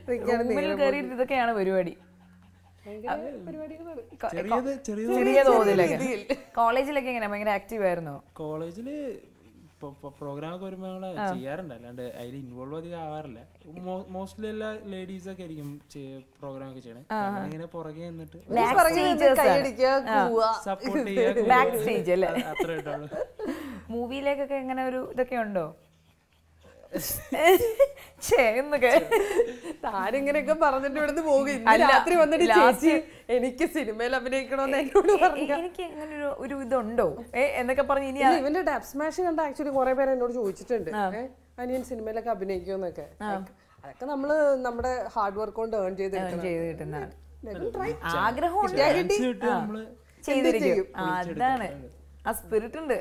റൂമിൽ കയറിയിട്ട് ഇതൊക്കെയാണ് പരിപാടി ചെറിയത് ചെറിയ ചെറിയ തോതിലൊക്കെ കോളേജിലൊക്കെ എങ്ങനെ ഭയങ്കര ആക്റ്റീവ് ആയിരുന്നോ കോളേജില് പ്രോഗ്രാം ഒക്കെ വരുമ്പോൾ ഞങ്ങള് ചെയ്യാറുണ്ട് അല്ലാണ്ട് അതിൽ ഇൻവോൾവ് അധികം ആവാറില്ല മോസ്റ്റ്ലി എല്ലാ ലേഡീസ് ഒക്കെ ആയിരിക്കും പ്രോഗ്രാം ഒക്കെ ചെയ്യണേ ഇങ്ങനെ പുറകെ നിന്നിട്ട് കൈയടിക്കുക കൂവുക സപ്പോർട്ട് ചെയ്യുക ബാക്ക് സ്റ്റേജ് അല്ലേ അത്ര ഇട്ടുള്ളൂ മൂവിയിലേക്കൊക്കെ എങ്ങനെ ഒരു ഇതൊക്കെ ഉണ്ടോ ഛേ, എന്നൊക്കെ താനിങ്ങനെയൊക്കെ പറഞ്ഞിട്ട് ഇവിടുന്ന് പോകും ഇന്ന് അല്ല, രാത്രി വന്നിട്ട് last- ചേച്ചി എനിക്ക് സിനിമയിൽ അഭിനയിക്കണമെന്ന് എന്നോട് പറഞ്ഞു എ- എനിക്ക് അങ്ങനെ ഒരു ഒരു ഇതുണ്ടോ ഏ എന്നൊക്കെ പറഞ്ഞ് ഇനി ഇല്ല, ഇവന്റെ ഡബ് സ്മാഷ് കണ്ട ആക്ച്വലി കുറെ പേര് എന്നോട് ചോദിച്ചിട്ടുണ്ട് ഏ, അനിയൻ സിനിമയിലൊക്കെ അഭിനയിക്കുമെന്നൊക്കെ അതൊക്കെ നമ്മള് നമ്മുടെ ഹാർഡ് വർക്ക് കൊണ്ട് ഏൺ ചെയ്തെടുക്കണം ചെയ്ത് കിട്ടുന്നതാണ് Let him try. ആഗ്രഹം ഉണ്ട് Chance കിട്ടും നമ്മള് ചെയ്തിരിക്കും ആ, അതാണ് ആ സ്പിരിറ്റ് ഉണ്ട്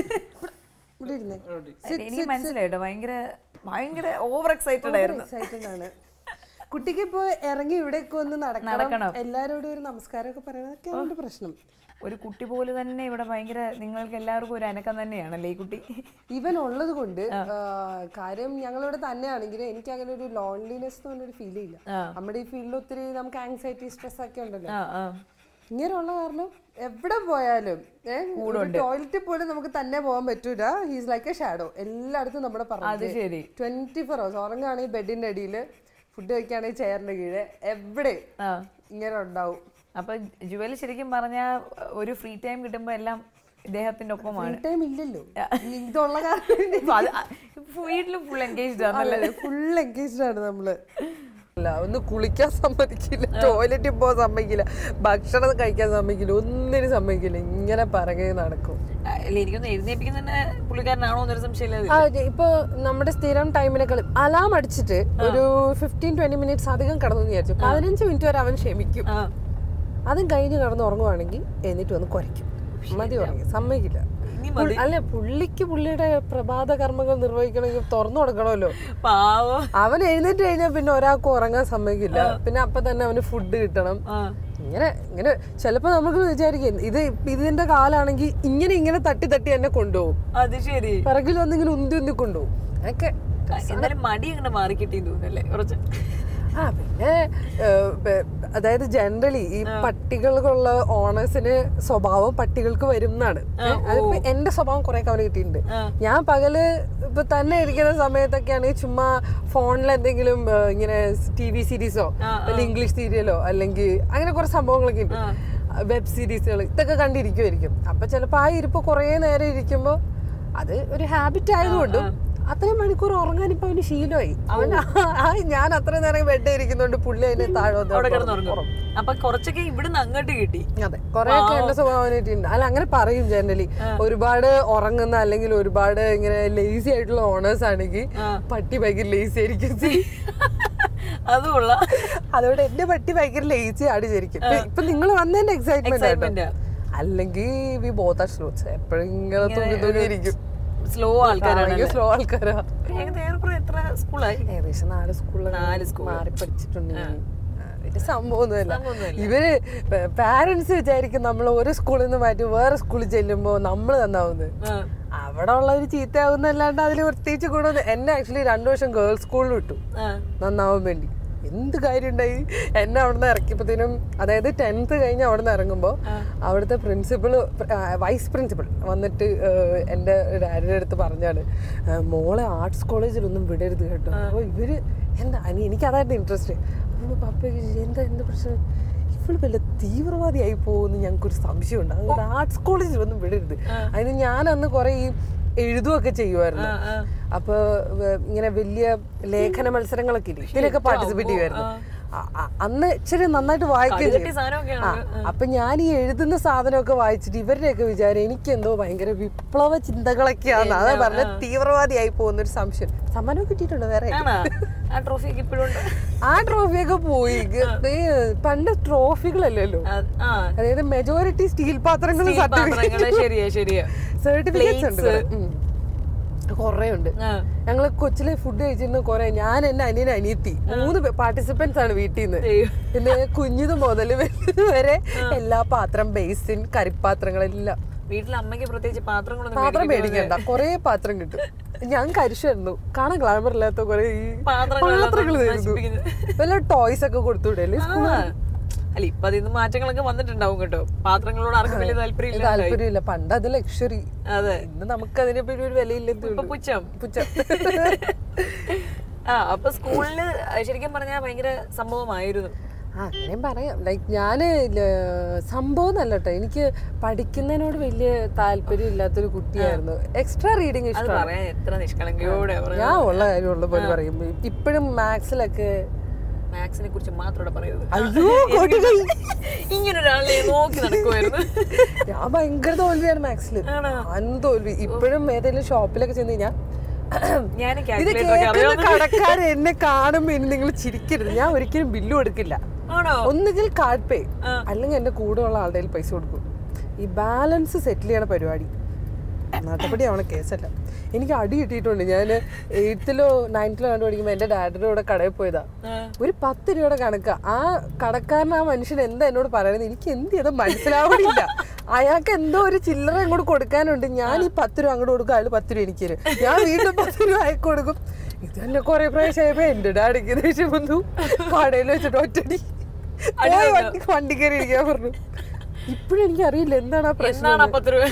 ഇവിടെ ഇരുന്നേ എനിക്ക് മനസ്സിലായിട്ടോ ഭയങ്കര ഭയങ്കര ഓവർ എക്സൈറ്റഡ് ആയിരുന്നു എക്സൈറ്റഡ് ആണ് കുട്ടിക്ക് ഇപ്പൊ ഇറങ്ങി ഇവിടേക്ക് ഒന്ന് നടക്കണം. നടക്കണം എല്ലാരോടും ഒരു നമസ്കാരമൊക്കെ പറയുന്നതൊക്കെ അവന്റെ പ്രശ്നം ഒരു കുട്ടി പോലെ തന്നെ ഇവിടെ ഭയങ്കര നിങ്ങൾക്ക് എല്ലാവർക്കും ഒരു അനക്കം തന്നെയാണല്ലേ ഈ കുട്ടി ഇവൻ ഉള്ളത് കൊണ്ട് ആ, കാര്യം ഞങ്ങളിവിടെ തന്നെയാണെങ്കിൽ എനിക്ക് അങ്ങനെ ഒരു ലോൺലിനെസ് എന്ന് പറഞ്ഞൊരു ഫീൽ ഇല്ല നമ്മുടെ ഈ ഫീൽഡിൽ ഒത്തിരി നമുക്ക് ആങ്സൈറ്റി സ്ട്രെസ് ഒക്കെ ഉണ്ടല്ലോ ആ ആ ഇങ്ങനെയുള്ള കാരണം എവിടെ പോയാലും ടോയ്ലറ്റിൽ പോലും നമുക്ക് തന്നെ പോകാൻ പറ്റൂല ഹീസ് ലൈക്ക് എ ഷാഡോ എല്ലായിടത്തും നമ്മുടെ അത് പറഞ്ഞു ശരി ട്വന്റി ഫോർ അവേഴ്സ് ഉറങ്ങുകയാണെങ്കിൽ ബെഡിന്റെ അടിയിൽ ഫുഡ് കഴിക്കുകയാണെങ്കിൽ ചെയറിന്റെ കീഴെ എവിടെ ആ ഇങ്ങനെ ഉണ്ടാവും അപ്പൊ ജുവൽ ശരിക്കും പറഞ്ഞ ഒരു ഫ്രീ ടൈം കിട്ടുമ്പോ എല്ലാം ഇദ്ദേഹത്തിന്റെ ഒപ്പമാണ് ടൈം ഇല്ലല്ലോ ഇതുള്ള കാരണം അപ്പൊ അത് വീട്ടിലും ഫുൾ എൻഗേജ്ഡ് ആണല്ലേ ഫുൾ എൻഗേജ്ഡ് ആണ് നമ്മള് അല്ല ഒന്ന് കുളിക്കാൻ സമ്മതിക്കില്ല ടോയ്ലറ്റിൽ പോകാൻ സമ്മതിക്കില്ല ഭക്ഷണം കഴിക്കാൻ സമ്മതിക്കില്ല ഒന്നിനും സമ്മതിക്കില്ല ഇങ്ങനെ പറകെ നടക്കും അല്ല എനിക്കൊന്ന് എഴുന്നേപ്പിക്കുന്ന തന്നെ പുള്ളിക്കാരനാണോ എന്നൊരു സംശയമില്ല ആ, ഇത് ഇപ്പൊ നമ്മുടെ സ്ഥിരം ടൈമിനേക്കാൾ അലാം അടിച്ചിട്ട് ഒരു ഫിഫ്റ്റീൻ ട്വന്റി മിനിറ്റ്സ് അധികം കടന്നു വിചാരിച്ചു പതിനഞ്ച് മിനിറ്റ് വരെ അവൻ ക്ഷമിക്കും ആ അതും കഴിഞ്ഞ് കടന്ന് ഉറങ്ങുവാണെങ്കിൽ എന്നിട്ട് വന്ന് കുരയ്ക്കും മതി ഉറങ്ങി സമ്മതിക്കില്ല ഇനി പുള്ളി- അല്ല പുള്ളിക്ക് പുള്ളിയുടെ പ്രഭാത കർമ്മങ്ങൾ നിർവഹിക്കണമെങ്കിൽ തുറന്നു കൊടുക്കണമല്ലോ പാവം അവൻ എഴുന്നേറ്റ് കഴിഞ്ഞാൽ പിന്നെ ഒരാൾക്ക് ഉറങ്ങാൻ സമ്മതിക്കില്ല പിന്നെ അപ്പൊ തന്നെ അവന് ഫുഡ് കിട്ടണം ആ ഇങ്ങനെ ഇങ്ങനെ ചിലപ്പോ നമുക്ക് വിചാരിക്കും ഇത് ഇതിന്റെ കാലാണെങ്കിൽ ഇങ്ങനെ ഇങ്ങനെ തട്ടി തട്ടി എന്നെ കൊണ്ടുപോകും അത് ശരി പിറകിൽ വന്ന് ഇങ്ങനെ ഉന്തി ഉന്തി കൊണ്ടുപോകും അതൊക്കെ എന്നാലും മടി അങ്ങനെ മാറി കിട്ടിയെന്ന് തോന്നുന്നല്ലേ കുറച്ച് ആ പിന്നെ ഏഹ്, ബെ- അതായത് ജനറലി ഈ പട്ടികൾക്കുള്ള ഓണേഴ്സിന് സ്വഭാവം പട്ടികൾക്ക് വരും എന്നാണ് അതിപ്പോ എന്റെ സ്വഭാവം കുറെ അവന് കിട്ടിയിട്ടുണ്ട് ഞാൻ പകല് ഇപ്പൊ തന്നെ ഇരിക്കുന്ന സമയത്തൊക്കെ ആണെങ്കിൽ ചുമ്മാ ഫോണിൽ എന്തെങ്കിലും ഏഹ്, ഇങ്ങനെ ടി വി സീരീസോ അല്ലെങ്കിൽ ഇംഗ്ലീഷ് സീരിയലോ അല്ലെങ്കിൽ അങ്ങനെ കുറെ സംഭവങ്ങളൊക്കെ ഉണ്ട് വെബ് സീരീസുകൾ ഇതൊക്കെ കണ്ടിരിക്കുമായിരിക്കും അപ്പൊ ചിലപ്പോ ആ ഇരിപ്പ് കുറെ നേരം ഇരിക്കുമ്പോ അത് ഒരു ഹാബിറ്റ് ആയതുകൊണ്ടും അത്രയും മണിക്കൂർ ഉറങ്ങാൻ ഇപ്പൊ അവന് ശീലമായി അവൻ ആ ഞാൻ അത്ര നേരം ബെഡ് ഇരിക്കുന്നോണ്ട് പുള്ളി അതിനെ താഴെ വന്ന് അവിടെ കിടന്ന് കിടന്നുറങ്ങും അപ്പൊ കുറച്ചൊക്കെ ഇവിടുന്ന് അങ്ങോട്ട് കിട്ടി അതെ കുറെയൊക്കെ എന്റെ സ്വഭാവം കിട്ടിയിട്ടുണ്ട് അല്ല അങ്ങനെ പറയും ജനറലി ഒരുപാട് ഉറങ്ങുന്ന അല്ലെങ്കിൽ ഒരുപാട് ഇങ്ങനെ ലേസി ആയിട്ടുള്ള ഓണേഴ്സ് ആണെങ്കിൽ പട്ടി ഭയങ്കര ലേസി ആയിരിക്കും അതുകൊള്ള അതുകൊണ്ട് എന്റെ പട്ടി ഭയങ്കര ലേസി ആണ് ശരിക്കും ഇപ്പൊ- ഇപ്പൊ നിങ്ങൾ വന്നതിന്റെ എക്സൈറ്റ്മെന്റ് Excitement ആ. അല്ലെങ്കിൽ വി ബോത്ത് ആർ സ്ലോസ് എപ്പോഴും ഇങ്ങനെ തൂങ്ങി തൂങ്ങി ഇരിക്കും സ്ലോ ആൾക്കാരാണ് സ്ലോ ആൾക്കാരാ ഏകദേശം എത്ര സ്കൂളായി ഏകദേശം നാല് സ്കൂളിൽ നാല് school. മാറി പഠിച്ചിട്ടുണ്ട് ഞാൻ. ആ, വലിയ സംഭവമൊന്നുമില്ല ഇവര് പാരന്റ്സ് വിചാരിക്കും നമ്മൾ ഒരു സ്കൂളിൽ നിന്ന് മാറ്റി വേറെ സ്കൂളിൽ ചെല്ലുമ്പോ നമ്മൾ നന്നാവുന്നത് അവിടെ ഉള്ളവർ ചീത്തയാവുന്നല്ലാണ്ട് അതിൽ പ്രത്യേകിച്ച് ഗുണമൊന്നും എന്നെ ആക്ച്വലി രണ്ടു വർഷം ഗേൾസ് സ്കൂളിൽ വിട്ടു നന്നാവാൻ വേണ്ടി എന്ത് കാര്യം ഉണ്ടായി എന്നെ അവിടെ നിന്ന് ഇറക്കിയപ്പോഴത്തേനും അതായത് ടെൻത്ത് കഴിഞ്ഞ് അവിടെ നിന്ന് ഇറങ്ങുമ്പോൾ അവിടുത്തെ പ്രിൻസിപ്പൾ വൈസ് പ്രിൻസിപ്പൾ വന്നിട്ട് ഏഹ്, എൻ്റെ ഡാഡിയുടെ അടുത്ത് പറഞ്ഞാണ് ഏഹ്, മോളെ ആർട്സ് കോളേജിലൊന്നും വിടരുത് കേട്ടോ അപ്പോൾ ഇവര് എന്താ അനി എനിക്ക് അതായിരുന്നു ഇൻട്രസ്റ്റ് അപ്പോൾ പപ്പയ്ക്ക് ചോദിച്ചു, എന്താ എന്താ പ്രശ്നം ഇവള് വല്ല തീവ്രവാദിയായി പോകുമെന്ന് ഞങ്ങൾക്കൊരു സംശയമുണ്ട് അതുകൊണ്ട് ആർട്സ് കോളേജിലൊന്നും വിടരുത് അതിന് ഞാൻ അന്ന് കുറെ ഈ എഴുതുകയൊക്കെ ചെയ്യുമായിരുന്നു അപ്പൊ വ- ഇങ്ങനെ വലിയ ലേഖന മത്സരങ്ങളൊക്കെ ഇല്ലേ ഇതിലൊക്കെ പാർട്ടിസിപ്പേറ്റ് ചെയ്യുമായിരുന്നു അ- അ- അന്ന് ഇച്ചിരി നന്നായിട്ട് വായിക്കുകയും കട്ടി ചെയ്യും സാധനമൊക്കെയാണ് ആ, അപ്പൊ ഞാൻ ഈ എഴുതുന്ന സാധനമൊക്കെ വായിച്ചിട്ട് ഇവരുടെയൊക്കെ വിചാരം എനിക്ക് എന്തോ ഭയങ്കര വിപ്ലവ ചിന്തകളൊക്കെയാണ് അതാ പറഞ്ഞ തീവ്രവാദിയായി പോകുന്ന ഒരു സംശയം സമ്മാനം കിട്ടിയിട്ടുണ്ട് വേറെ ആണോ ആ ട്രോഫി ഒക്കെ ഇപ്പോഴും ഉണ്ട് ആ ട്രോഫിയൊക്കെ പോയി ഇത് ഈ പണ്ട് ട്രോഫികളല്ലല്ലോ അത്- ആ അതായത് മെജോറിറ്റി സ്റ്റീൽ പാത്രങ്ങളും ഈ പാത്രങ്ങള് ശരിയാ ശരിയാ സർട്ടിഫിക്കറ്റ്സ് ഉണ്ട് Plates. കുറെ. ഉം. കുറേ ഉണ്ട് ആ. ഞങ്ങള് കൊച്ചിലെ ഫുഡ് കഴിച്ചിരുന്ന കുറെ ഞാൻ എന്റെ അനിയൻ അനിയത്തി മൂന്ന് പാർട്ടിസിപ്പൻസ് ആണ് വീട്ടിൽ നിന്ന് അയ്യോ. പിന്നെ കുഞ്ഞിത് മുതൽ വലുത് വരെ എല്ലാ പാത്രം ബേസിൻ കറിപ്പാത്രങ്ങളെല്ലാം വീട്ടിൽ അമ്മയ്ക്ക് പ്രത്യേകിച്ച് പാത്രങ്ങളൊന്നും പാത്രം മേടിക്കുന്നത് മേടിക്കണ്ട കൊറേ പാത്രം കിട്ടും ഞാൻ കരിച്ചായിരുന്നു കാണാൻ ഗ്ലാമർ ഇല്ലാത്ത കൊറേ ഈ പാത്രങ്ങളെല്ലാം പാത്രങ്ങൾ തരുന്നു നശിപ്പിക്കുന്നത്. വല്ല ടോയ്സ് ഒക്കെ കൊടുത്തുവിടെ അല്ലേ ആ. അല്ല ഇപ്പൊ അതിൽ നിന്ന് മാറ്റങ്ങളൊക്കെ വന്നിട്ടുണ്ടാവും കേട്ടോ പാത്രങ്ങളോട് ആർക്കും വലിയ താല്പര്യം ഇല്ല താല്പര്യമില്ല പണ്ട് അത് ലക്ഷറി അതെ ഇന്ന് നമുക്ക് അതിനെ പറ്റി ഒരു വിലയില്ലെന്ന് ഇപ്പൊ പുച്ഛം പുച്ഛം ആ അപ്പൊ സ്കൂളില് ശരിക്കും പറഞ്ഞാൽ ഭയങ്കര സംഭവമായിരുന്നു ആ അങ്ങനെയും പറയാം ലൈക്ക് ഞാന് ല- സംഭവം എന്നല്ല കേട്ടോ എനിക്ക് പഠിക്കുന്നതിനോട് വലിയ താല്പര്യം ഇല്ലാത്തൊരു കുട്ടിയായിരുന്നു എക്സ്ട്രാ റീഡിങ് അത് ഇഷ്ടമാണ് പറയാൻ എത്ര നിഷ്കളങ്കയോടെ ഞാൻ ഉള്ള കാര്യം ഉള്ള പോലെ പറയും ഇപ്പോഴും മാത്സിലൊക്കെ മാത്സിനെ കുറിച്ച് മാത്രം ഇവിടെ പറയരുത് അയ്യോ കോട്ടുകൈ. ഇങ്ങനെ ഒരാളെ നോക്കി നടക്കുമായിരുന്നു ഞാൻ ഭയങ്കര തോൽവിയാണ് മാത്സിൽ ആണോ? ഞാൻ തോൽവി ഇപ്പോഴും ഏതെങ്കിലും ഷോപ്പിലൊക്കെ ചെന്ന് കഴിഞ്ഞാൽ ഞാൻ ഇത് കാൽക്കുലേറ്റർ ഒക്കെ കേൾക്കുന്ന അറിയാവുന്ന കടക്കാരൻ എന്നെ കാണുമ്പോ ഇനി നിങ്ങൾ ചിരിക്കരുത് ഞാൻ ഒരിക്കലും ബില്ലും എടുക്കില്ല ആണോ ഒന്നുകിൽ കാർഡ് പേ ആ. അല്ലെങ്കിൽ എന്റെ കൂടെ ഉള്ള ആളുടെ കയ്യിൽ പൈസ കൊടുക്കും ഈ ബാലൻസ് സെറ്റിൽ ചെയ്യണ പരിപാടി നാട്ടുപടി ആവണ കേസല്ല എനിക്ക് അടി കിട്ടിയിട്ടുണ്ട് ഞാൻ എയ്ത്തിലോ നയൻത്തിലോ കണ്ടു പഠിക്കുമ്പോൾ എൻ്റെ ഡാഡിയുടെ കൂടെ കടയിൽ പോയതാ ആ. ഒരു പത്ത് രൂപയുടെ കണക്ക് ആ കടക്കാരൻ ആ മനുഷ്യൻ എന്താ എന്നോട് പറയുന്നത് എനിക്ക് എന്ത് ചെയ്താൽ മനസ്സിലാവണില്ല അയാൾക്ക് എന്തോ ഒരു ചില്ലറ അങ്ങോട്ട് കൊടുക്കാനുണ്ട് ഞാൻ ഈ പത്ത് രൂപ അങ്ങോട്ട് കൊടുക്കും അയാൾ പത്ത് രൂപ എനിക്ക് തരും ഞാൻ വീണ്ടും പത്ത് രൂപ അയക്ക് കൊടുക്കും ഇത് തന്നെ കുറെ പ്രാവശ്യമായപ്പോ എന്റെ ഡാഡിക്ക് ദേഷ്യം വന്നു കടയിൽ വെച്ചിട്ട് ഒറ്റടി പോയി വണ്ടി വണ്ടി കയറി ഇരിക്കാൻ പറഞ്ഞു ഇപ്പോഴും എനിക്ക് അറിയില്ല എന്താണ് ആ പ്രശ്നം എന്താണ് ആ പത്ത് രൂപ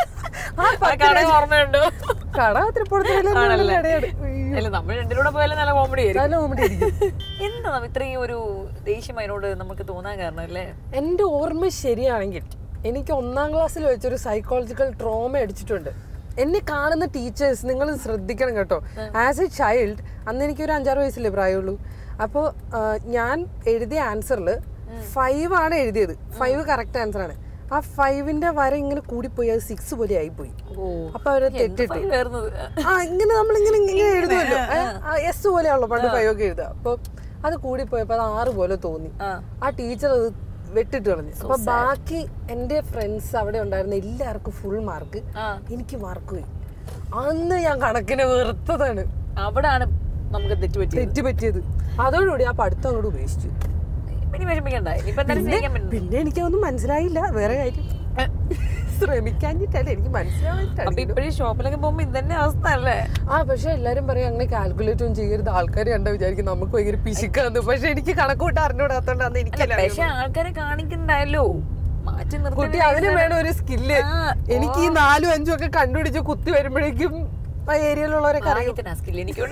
ആ ആ കട ഓർമ്മയുണ്ടോ കട തൃപ്പൂണിത്തുറയിലെ ആണല്ലേ? കടയാണ് അയ്യോ. അല്ല നമ്മൾ രണ്ടിലൂടെ പോയാലും നല്ല കോമഡി ആയിരിക്കും നല്ല കോമഡി ആയിരിക്കും എന്താ ഇത്രയും ഒരു ദേഷ്യം അതിനോട് നമുക്ക് തോന്നാൻ കാരണം അല്ലേ എൻ്റെ ഓർമ്മ ശരിയാണെങ്കിൽ എനിക്ക് ഒന്നാം ക്ലാസ്സിൽ വെച്ചൊരു സൈക്കോളജിക്കൽ ട്രോമ അടിച്ചിട്ടുണ്ട് എന്നെ കാണുന്ന ടീച്ചേഴ്സ് നിങ്ങൾ ശ്രദ്ധിക്കണം കേട്ടോ ആസ് എ ചൈൽഡ് അന്ന് എനിക്ക് ഒരു അഞ്ചാറ് വയസ്സില്ലേ പ്രായമുള്ളൂ അപ്പോൾ ഞാൻ എഴുതിയ ആൻസറിൽ ഫൈവ് ആണ് എഴുതിയത് ഫൈവ് കറക്റ്റ് ആൻസർ ആണ് ആ ഫൈവിന്റെ വര ഇങ്ങനെ കൂടിപ്പോയി അത് സിക്സ് പോലെ ആയിപ്പോയി അപ്പൊ അവരെ തെറ്റിട്ട് വരുന്നത് ആ ഇങ്ങനെ നമ്മൾ ഇങ്ങനെ ഇങ്ങനെ എഴുതുമല്ലോ എസ് പോലെയാണല്ലോ പണ്ട് ഫൈവ് ഒക്കെ എഴുതുക അപ്പൊ അത് കൂടിപ്പോയപ്പോ അത് ആറ് പോലെ തോന്നി ആ. ആ ടീച്ചർ അത് വെട്ടിട്ട് കളഞ്ഞു അപ്പൊ ബാക്കി എന്റെ ഫ്രണ്ട്സ് അവിടെ ഉണ്ടായിരുന്ന എല്ലാവർക്കും ഫുൾ മാർക്ക് ആ. എനിക്ക് മാർക്ക് പോയി അന്ന് ഞാൻ കണക്കിനെ വെറുത്തതാണ് അവിടാണ് നമുക്ക് തെറ്റുപറ്റിയത് തെറ്റ് പറ്റിയത് അതോടുകൂടി ആ പഠിത്തം അങ്ങോട്ട് ഉപേക്ഷിച്ചു ഇപ്പൊ ഇനി വിഷമിക്കണ്ട ഇനിയിപ്പൊ എന്തായാലും സ്നേഹിക്കാൻ പറ്റും പിന്നെ എനിക്കൊന്നും മനസ്സിലായില്ല വേറെ കാര്യം ശ്രമിക്കാഞ്ഞിട്ടല്ല എനിക്ക് മനസ്സിലാവാഞ്ഞിട്ടാണ് അപ്പൊ ഇപ്പഴും ഷോപ്പിലൊക്കെ പോകുമ്പോ ഇതന്നെ അവസ്ഥ അല്ലേ ആ പക്ഷെ എല്ലാരും പറയും അങ്ങനെ കാൽക്കുലേറ്റ് ഒന്നും ചെയ്യരുത് ആൾക്കാർ കണ്ടാ വിചാരിക്കും നമുക്ക് ഭയങ്കര പിശുക്കാന്ന് പക്ഷെ എനിക്ക് കണക്കൂട്ട് അറിഞ്ഞൂടാത്തോണ്ടാന്ന് എനിക്കല്ല പക്ഷെ ആൾക്കാരെ കാണിക്കണ്ടായല്ലോ മാറ്റി കുട്ടി നിർത്തി അതിന് വേണം ഒരു സ്കില്ല് ആ, എനിക്ക് ഈ നാലും അഞ്ചും ഒക്കെ കണ്ടുപിടിച്ച് കുത്തി വരുമ്പോഴേക്കും ആ ഏരിയയിലുള്ളവരൊക്കെ അറിയും ഭാഗ്യത്തിന് ആ സ്കിൽ എനിക്കുണ്ട്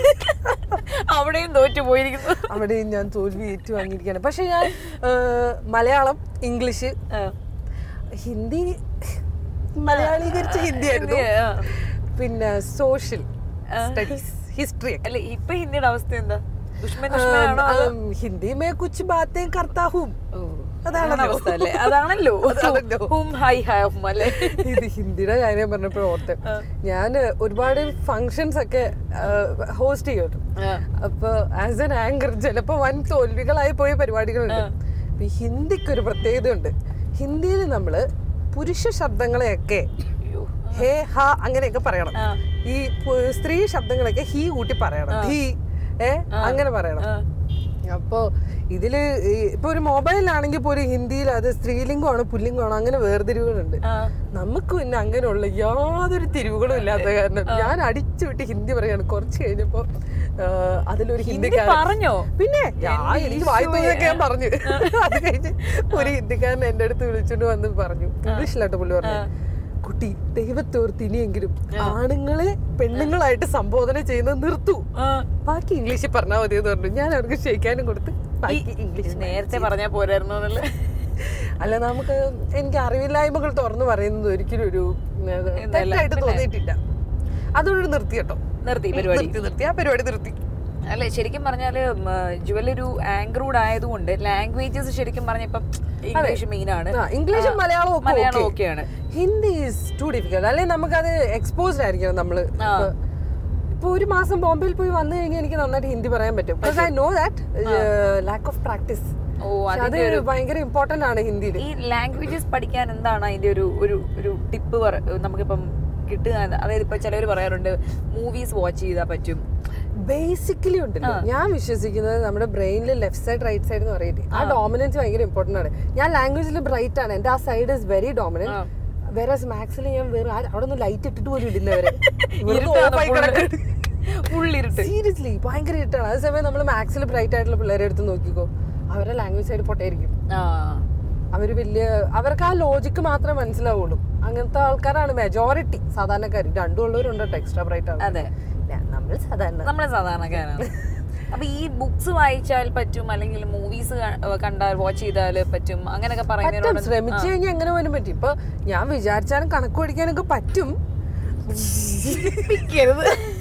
അവിടെയും തോറ്റു പോയിരിക്കുന്നു അവിടെയും ഞാൻ തോൽവി ഏറ്റുവാങ്ങിയിരിക്കുകയാണ് പക്ഷെ ഞാൻ ആ, മലയാളം ഇംഗ്ലീഷ് ആ. ഹിന്ദി മലയാളീകരിച്ച ഹിന്ദി ആയിരുന്നു ആ. പിന്നെ സോഷ്യൽ സ്റ്റഡീസ് ഹിസ്റ്ററി ഒക്കെ അല്ല ഇപ്പൊ ഹിന്ദിയുടെ അവസ്ഥ എന്താ ദുഷ്മൻ ദുഷ്മനാണോ അതോ ഉം, ഹിന്ദി മേ കുച്ച് ബാത്തേ കർത്താ ഹൂം അതാണ് അവസ്ഥ അല്ലേ അതാണല്ലോ അതാണല്ലോ. ഹും ഹൈ ഹൈ ഹും അല്ലേ ഇത് ഹിന്ദിയുടെ കാര്യം പറഞ്ഞപ്പോൾ ഓർത്തെ ഞാൻ ഒരുപാട് ഫങ്ഷൻസ് ഒക്കെ ഹോസ്റ്റ് ചെയ്യും ആ. അപ്പൊ ആസ് എൻ ആങ്കർ ചിലപ്പോ വൻ തോൽവികളായി പോയ പരിപാടികളുണ്ട് അപ്പൊ ഈ ഹിന്ദിക്ക് ഒരു പ്രത്യേകതയുണ്ട് ഹിന്ദിയിൽ നമ്മള് പുരുഷ ശബ്ദങ്ങളെയൊക്കെ അയ്യോ. ഹേ ഹ അങ്ങനെയൊക്കെ പറയണം ആ. ഈ പു- സ്ത്രീ ശബ്ദങ്ങളൊക്കെ ഹി കൂട്ടി പറയണം ഹി ഏ അങ്ങനെ പറയണം ആ. അപ്പോ ഇതില് ഈ ഇപ്പൊ ഒരു മൊബൈലാണെങ്കിൽ പോലും ഹിന്ദിയിൽ അത് സ്ത്രീലിംഗമാണോ പുല്ലിംഗമാണോ അങ്ങനെ വേർതിരിവുകളുണ്ട് ആ. നമുക്ക് പിന്നെ അങ്ങനെയുള്ള യാതൊരു തിരിവുകളും ഇല്ലാത്ത കാരണം ഞാൻ അടിച്ചു വിട്ട് ഹിന്ദി പറയാണ് കുറച്ച് കഴിഞ്ഞപ്പോ ആ, അതിലൊരു ഹിന്ദി ഹിന്ദിക്കാരൻ പറഞ്ഞോ പിന്നെ ഞാൻ എനിക്ക് വായ്പതൊക്കെ ഞാൻ പറഞ്ഞു അത് കഴിഞ്ഞ് ഒരു ഹിന്ദിക്കാരൻ എന്റെ അടുത്ത് വിളിച്ചോണ്ട് വന്ന് പറഞ്ഞു ഇംഗ്ലീഷിലാട്ടോ പുള്ളി പറഞ്ഞു കുട്ടി ദൈവത്തോർത്ത് ഇനിയെങ്കിലും ആണുങ്ങളെ പെണ്ണുങ്ങളായിട്ട് സംബോധന ചെയ്യുന്നത് നിർത്തു ആ. ബാക്കി ഇംഗ്ലീഷിൽ പറഞ്ഞാൽ മതി എന്ന് പറഞ്ഞു ഞാൻ അവർക്ക് ഷെയ്ക്കാനും കൊടുത്ത് ബാക്കി ഇംഗ്ലീഷ് നേരത്തെ പറഞ്ഞാ പോരായിരുന്നു എന്നല്ലേ അല്ല നമുക്ക് എനിക്ക് അറിവില്ലായ്മകൾ തുറന്നു പറയുന്നത് ഒരിക്കലും ഒരു ഉം, തെറ്റായിട്ട് തോന്നിയിട്ടില്ല അതോട് നിർത്തി കേട്ടോ നിർത്തി പരിപാടി നിർത്തി നിർത്തി ആ പരിപാടി നിർത്തി അല്ല ശരിക്കും പറഞ്ഞാല് ജുവൽ ഒരു ആങ്കറൂഡ് ആയതുകൊണ്ട് ലാംഗ്വേജസ് ശരിക്കും പറഞ്ഞ ഇപ്പം ഇംഗ്ലീഷ് മെയിൻ ആണ് ആ, ഇംഗ്ലീഷും ആ, മലയാളവും ഒക്കെ മലയാളം okay. ഓക്കെയാണ് ഹിന്ദി ഈസ് ടു ഡിഫിക്കൽട്ട് അല്ലെങ്കിൽ നമുക്കത് എക്സ്പോസ്ഡ് ആയിരിക്കണം നമ്മള് ആ. ഇപ്പൊ- ഇപ്പൊ ഒരു മാസം ബോംബെയിൽ പോയി വന്നു കഴിഞ്ഞാൽ എനിക്ക് നന്നായിട്ട് ഹിന്ദി പറയാൻ പറ്റും because I know that lack of practice ഓ അത് അതിന്റെ ഒരു ഭയങ്കര ഇമ്പോർട്ടന്റ് ആണ് ഹിന്ദിയിൽ ഈ ലാംഗ്വേജസ് പഠിക്കാൻ എന്താണ് അതിന്റെ ഒരു ഒരു ഒരു ടിപ്പ് നമുക്കിപ്പം കിട്ടുക അതായത് ഇപ്പൊ ചിലവർ പറയാറുണ്ട് മൂവീസ് വാച്ച് ചെയ്താൽ പറ്റും ബേസിക്കലി ഉണ്ടല്ലോ ഞാൻ വിശ്വസിക്കുന്നത് നമ്മുടെ ബ്രെയിനിൽ ലെഫ്റ്റ് സൈഡ് റൈറ്റ് സൈഡ് എന്ന് പറയില്ലേ ആ ഡോമിനൻസ് ഭയങ്കര ഇമ്പോർട്ടന്റ് ആണ് ഞാൻ ലാംഗ്വേജിൽ ബ്രൈറ്റ് ആണ് എന്റെ ആ സൈഡ് ഇസ് വെരി ഡോമിനന്റ് വേറെ മാത്സിൽ ഞാൻ വേറെ ആര്- അവിടെ നിന്ന് ലൈറ്റ് ഇട്ടിട്ട് പോലും ഇടുന്നവരെ ഉള്ളിരുട്ട് സീരിയസ്ലി ഭയങ്കര ഇട്ടാണ് അതേസമയം നമ്മൾ മാത്സിൽ ബ്രൈറ്റ് ആയിട്ടുള്ള പിള്ളേരെ എടുത്ത് നോക്കിക്കോ അവരുടെ ലാംഗ്വേജ് സൈഡ് പൊട്ടയായിരിക്കും ആ അവര് വലിയ അവർക്ക് ആ ലോജിക്ക് മാത്രമേ മനസ്സിലാവുള്ളൂ അങ്ങനത്തെ ആൾക്കാരാണ് മെജോറിറ്റി സാധാരണക്കാർ രണ്ടും ഉള്ളവരുണ്ട് കേട്ടോ എക്സ്ട്രാ ബ്രൈറ്റ് ആണ് അതെ നമ്മൾ സാധാരണ നമ്മളെ സാധാരണക്കാരാണ് അപ്പൊ ഈ ബുക്സ് വായിച്ചാൽ പറ്റും അല്ലെങ്കിൽ മൂവീസ് കണ്ടാൽ വാച്ച് ചെയ്താൽ പറ്റും അങ്ങനെയൊക്കെ പറ്റും പറയുന്നതിനോട് ശ്രമിച്ചു കഴിഞ്ഞാൽ എങ്ങനെ പോലും പറ്റും ഇപ്പൊ ഞാൻ വിചാരിച്ചാലും കണക്ക് പഠിക്കാനൊക്കെ പറ്റും ചിരിപ്പിക്കരുത്.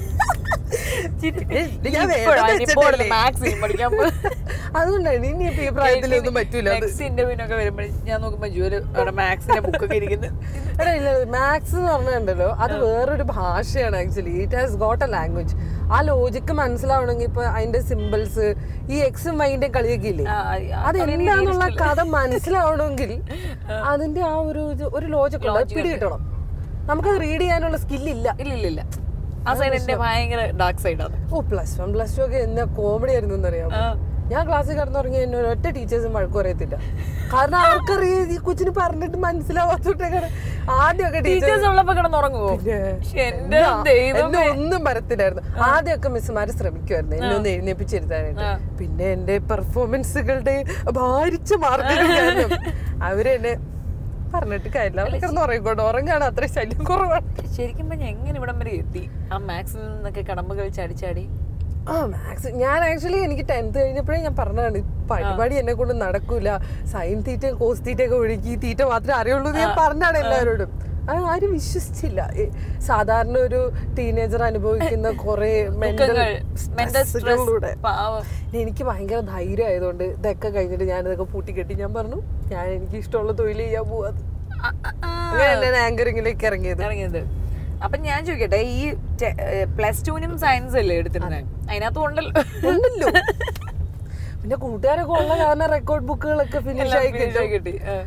ഞാൻ വേഗം ഇപ്പോഴാ ഇനിയിപ്പോൾ വെച്ചിട്ടല്ലേ. മാത്സ് പഠിക്കാൻ അതുകൊണ്ടാണ് ഇനി ഇപ്പൊ ഈ പ്രായത്തിലൊന്നും പറ്റൂല അത് നെക്സ്റ്റ് ഇന്റർവ്യൂവിനൊക്കെ വരുമ്പോൾ ഞാൻ നോക്കുമ്പോ ജുവല് അവിടെ മാത്സിന്റെ ബുക്കൊക്കെ ഇരിക്കുന്നത് എടാ ഇല്ല മാത്സ് എന്ന് പറഞ്ഞിട്ടുണ്ടല്ലോ അത് വേറൊരു ഭാഷയാണ് actually it has got a language ആ ലോജിക്ക് മനസ്സിലാവണമെങ്കിൽ ഇപ്പൊ അതിന്റെ സിമ്പിൾസ് ഈ എക്സും വൈൻ്റെ കളിയൊക്കെ ഇല്ലേ ആ, ആ, അത് എന്താന്നുള്ള കഥ മനസ്സിലാവണമെങ്കിൽ അതിന്റെ ആ ഒരു ഇത് ഒരു ലോജിക് ഉണ്ട് അത് പിടി കിട്ടണം നമുക്കത് റീഡ് ചെയ്യാനുള്ള സ്കില്ലില്ല ഇല്ല ഇല്ല ഇല്ല ആ സൈഡ് എന്റെ ഭയങ്കര ഡാർക്ക് സൈഡാണ് ഓ പ്ലസ് വൺ പ്ലസ് ടു ഒക്കെ എന്നാ കോമഡി ആയിരുന്നു എന്നറിയാമോ ഞാൻ ക്ലാസ്സിൽ കിടന്നുറങ്ങി എന്നെ ഒറ്റ ടീച്ചേഴ്സും വഴക്കും അറിയത്തില്ല കാരണം അവർക്കറിയാം ഈ കൊച്ചിന് പറഞ്ഞിട്ട് മനസ്സിലാവാത്തോട്ടൊക്കെ ആദ്യമൊക്കെ ടീച്ചേഴ്സ് ടീച്ചേഴ്സ് ഉള്ളപ്പോ കിടന്നുറങ്ങുവോ പക്ഷെ എന്റെ ദൈവം എന്നെ ഒന്നും പറയത്തില്ലായിരുന്നു ആദ്യമൊക്കെ മിസ്സുമാര് ശ്രമിക്കുമായിരുന്നു എന്നെ ഒന്ന് എഴുന്നേപ്പിച്ചിരുത്താനായിട്ട് പിന്നെ എന്റെ പെർഫോമൻസുകളുടെ ഭാരിച്ച മാർക്കുകൾ കാരണം അവരെന്നെ പറഞ്ഞിട്ട് കാര്യമില്ല അവർ കിടന്ന് ഉറങ്ങിക്കോട്ടെ ഉറങ്ങാണ് അത്ര ശല്യം കുറവാണ് ശരിക്കും പറഞ്ഞാൽ എങ്ങനെ ഇവിടം വരെ എത്തി ആ മാത്സിൽ നിന്നൊക്കെ കടമ്പകൾ ചാടി ചാടി ആ മാത്സ് ഞാൻ ആക്ച്വലി എനിക്ക് ടെൻത്ത് കഴിഞ്ഞപ്പോഴേ ഞാൻ പറഞ്ഞതാണ് പരിപാടി എന്നെ കൊണ്ട് നടക്കൂല സൈൻ തീറ്റ കോസ് തീറ്റ ഒക്കെ ഒഴുകി ഈ തീറ്റ മാത്രമേ അറിയുള്ളൂ എന്ന് ഞാൻ പറഞ്ഞാണ് എല്ലാവരോടും അത് ആരും വിശ്വസിച്ചില്ല ഈ സാധാരണ ഒരു ടീനേജർ അനുഭവിക്കുന്ന കുറെ മെന്റൽ ദുഃഖങ്ങൾ, mental stress, സ്ട്രെസ്സുകളിലൂടെ പാവം. എനിക്ക് ഭയങ്കര ധൈര്യം ആയതുകൊണ്ട് ഇതൊക്കെ കഴിഞ്ഞിട്ട് ഞാൻ ഇതൊക്കെ പൂട്ടിക്കെട്ടി ഞാൻ പറഞ്ഞു ഞാൻ എനിക്ക് ഇഷ്ടമുള്ള തൊഴിൽ ചെയ്യാൻ പോവാത് ആ, ആ, ആ. അങ്ങനെ ഞാൻ ആങ്കറിങ്ങിലേക്ക് ഇറങ്ങിയത് ഇറങ്ങിയത് അപ്പൊ ഞാൻ ചോദിക്കട്ടെ ഈ പ്ലസ് ടുവിനും സയൻസ് അല്ലേ എടുത്തിരുന്നത് അതിനകത്തും ഉണ്ടല്ലോ ഉണ്ടല്ലോ പിന്നെ കൂട്ടുകാരൊക്കെ ഉള്ള കാരണം റെക്കോർഡ് ബുക്കുകളൊക്കെ ഫിനിഷ് എല്ലാം ആയി finish ആയി കിട്ടും കിട്ടി ആ.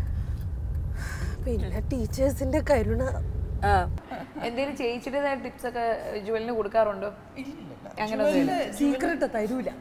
പിന്നെ ടീച്ചേഴ്സിന്റെ കരുണ ആ. എന്തേലും ചേച്ചിയുടേതായ ടിപ്സ് ഒക്കെ ജുവലിന് കൊടുക്കാറുണ്ടോ അങ്ങനെ സീക്രട്ട് തരൂല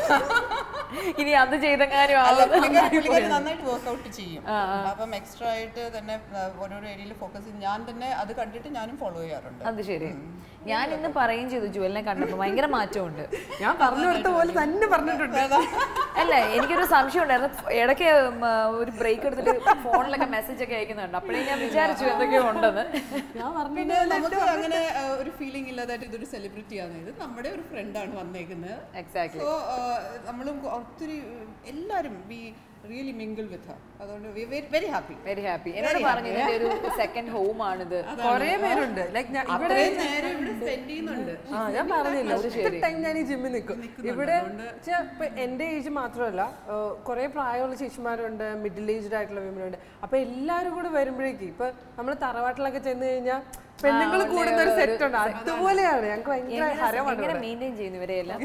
ഇനി അത് ചെയ്ത കാര്യം അല്ല, പുള്ളിക്കാരി പുള്ളിക്കാരി നന്നായിട്ട് വർക്ക്ഔട്ട് ചെയ്യും അപ്പം എക്സ്ട്രാ ആയിട്ട് തന്നെ ആ, ഓരോരോ ഏരിയയിൽ ഫോക്കസ് ചെയ്ത് ഞാൻ തന്നെ അത് കണ്ടിട്ട് ഞാനും ഫോളോ ചെയ്യാറുണ്ട് അത് ശരി ഞാൻ ഇന്ന് പറയും ചെയ്തു ജുവലിനെ കണ്ടപ്പോ ഭയങ്കര മാറ്റമുണ്ട് ഞാൻ പറഞ്ഞു കൊടുത്ത പോലെ തന്നെ പറഞ്ഞിട്ടുണ്ട് അല്ല എനിക്കൊരു സംശയം ഉണ്ടായിരുന്നു ഇടയ്ക്ക് ഉം, ആ, ഒരു ബ്രേക്ക് എടുത്തിട്ട് ഫോണിലൊക്കെ മെസ്സേജ് ഒക്കെ അയക്കുന്നുണ്ട് അപ്പോഴേ ഞാൻ വിചാരിച്ചു എന്തൊക്കെയോ ഉണ്ടെന്ന് പിന്നെ നമുക്ക് അങ്ങനെ ആ, ഒരു ഫീലിംഗ് ഇല്ലാതായിട്ട് ഇതൊരു സെലിബ്രിറ്റി ആണ് ഇത് നമ്മുടെ ഒരു ഫ്രണ്ടാണ് വന്നേക്കുന്നത് എക്സാക്ട്ലി സോ നമ്മളും ഒത്തിരി എല്ലാവരും വി റിയലി മിങ്കിൾ വിത്ത് അതുകൊണ്ട് വെരി ഹാപ്പി വെരി ഹാപ്പി എന്നോട് പറഞ്ഞു ഇതിന്റെ ഒരു സെക്കൻഡ് ഹോം ആണിത് കൊറേ പേരുണ്ട് ലൈക് ഞാൻ ഇവിടെ അത്രയും നേരം ഇവിടെ സ്പെൻഡ് ചെയ്യുന്നുണ്ട് ആ ഞാൻ പറഞ്ഞില്ല ഒത്തിരി ടൈം ഞാൻ ഈ ജിമ്മിൽ നിൽക്കും ഇവിടെ ച്ചാ, ഇപ്പൊ എന്റെ ഏജ് മാത്രമല്ല കുറെ പ്രായമുള്ള ചേച്ചിമാരുണ്ട് മിഡിൽ ഏജ്ഡ് ആയിട്ടുള്ള വിമനുണ്ട് അപ്പൊ എല്ലാവരും കൂടെ വരുമ്പോഴേക്കും ഇപ്പൊ നമ്മൾ തറവാട്ടിലൊക്കെ ചെന്ന് കഴിഞ്ഞാൽ പെണ്ണുങ്ങൾ കൂടുന്ന ഒരു സെറ്റ് ഉണ്ട് അതുപോലെയാണ് ഞങ്ങൾക്ക് ഭയങ്കര ഹരമാണ് എങ്ങനെ ഇവിടെ. മെയിൻറ്റെയിൻ ചെയ്യുന്നു ഇവരെയെല്ലാം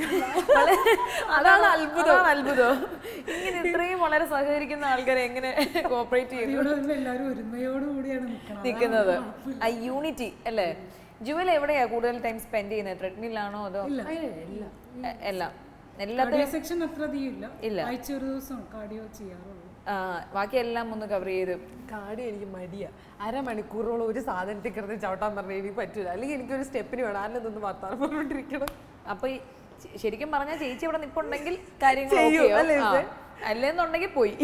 അതാണ് അത്ഭുതം അതാണ് അത്ഭുതം ഇങ്ങനെ ഇത്രയും വളരെ സഹകരിക്കുന്ന ആൾക്കാരെ എങ്ങനെ കോപ്പറേറ്റ് ചെയ്യുന്നു ഇവിടെ വരുമ്പോ എല്ലാവരും ഒരുമയോടുകൂടിയാണ് നിൽക്കുന്നത് നിൽക്കുന്നത് ആ യൂണിറ്റി അല്ലേ ജുവൽ എവിടെയാ കൂടുതൽ ടൈം സ്പെൻഡ് ചെയ്യുന്നത് ട്രെഡ്മില്ലാണോ അതോ എ- എല്ലാം എല്ലാത്തിലും സെക്ഷൻ അത്ര അധികം ഇല്ല ഇല്ല. ആഴ്ച ഒരു ദിവസം കാർഡിയോ ചെയ്യാറുള്ളൂ ആ, ബാക്കി എല്ലാം ഒന്ന് കവർ ചെയ്ത് കാടി എനിക്ക് മടിയാ അരമണിക്കൂറോളം ഒരു സാധനത്തിൽ കിടന്ന് ചവിട്ടാൻ പറഞ്ഞാൽ എനിക്ക് പറ്റൂല അല്ലെങ്കിൽ എനിക്കൊരു സ്റ്റെപ്പിന് വേണം ആരും നിന്ന് വർത്താനം പറഞ്ഞോണ്ടിരിക്കണം അപ്പൊ ഈ ശ- ശരിക്കും പറഞ്ഞാൽ ചേച്ചി ഇവിടെ നിപ്പുണ്ടെങ്കിൽ കാര്യങ്ങൾ ചെയ്യും, okay അല്ലേ ആ. ഇത്? അല്ലെന്നുണ്ടെങ്കിൽ പോയി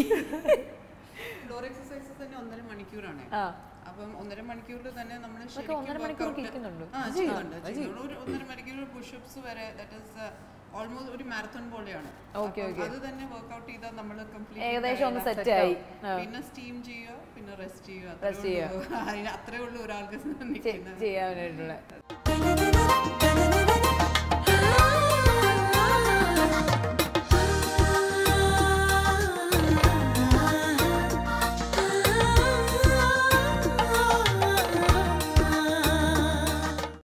ഫ്ലോർ എക്സസൈസസ് തന്നെ ഒന്നര മണിക്കൂറാണ് ആ. അപ്പം ഒന്നര മണിക്കൂറിൽ തന്നെ നമ്മൾ ഒന്നര മണിക്കൂറൊക്കെ ഇരിക്കുന്നുണ്ടോ? ആ ചെയ്യുന്നുണ്ട് ചെയ്യുന്നുണ്ട്. ഒരു ഒന്നര മണിക്കൂർ പുഷപ്സ് വരെ ദാറ്റ് ഇസ് ഓൾമോസ്റ്റ് ഒരു മാരത്തോൺ പോലെയാണ് Okay, അപ്പം അത് തന്നെ വർക്ക്ഔട്ട് ചെയ്താൽ നമ്മൾ കംപ്ലീറ്റ് ഏകദേശം ഒന്ന് set ആയി. ആ. പിന്നെ സ്റ്റീം ചെയ്യുക പിന്നെ റെസ്റ്റ് ചെയ്യുക Rest അത്രേ ഉള്ളൂ. അതിന് അത്രേ ഉള്ളൂ ഒരാൾക്ക് ചെ- നിൽക്കുന്നത് ചെയ്യാനായിട്ടുള്ള Na na na na na na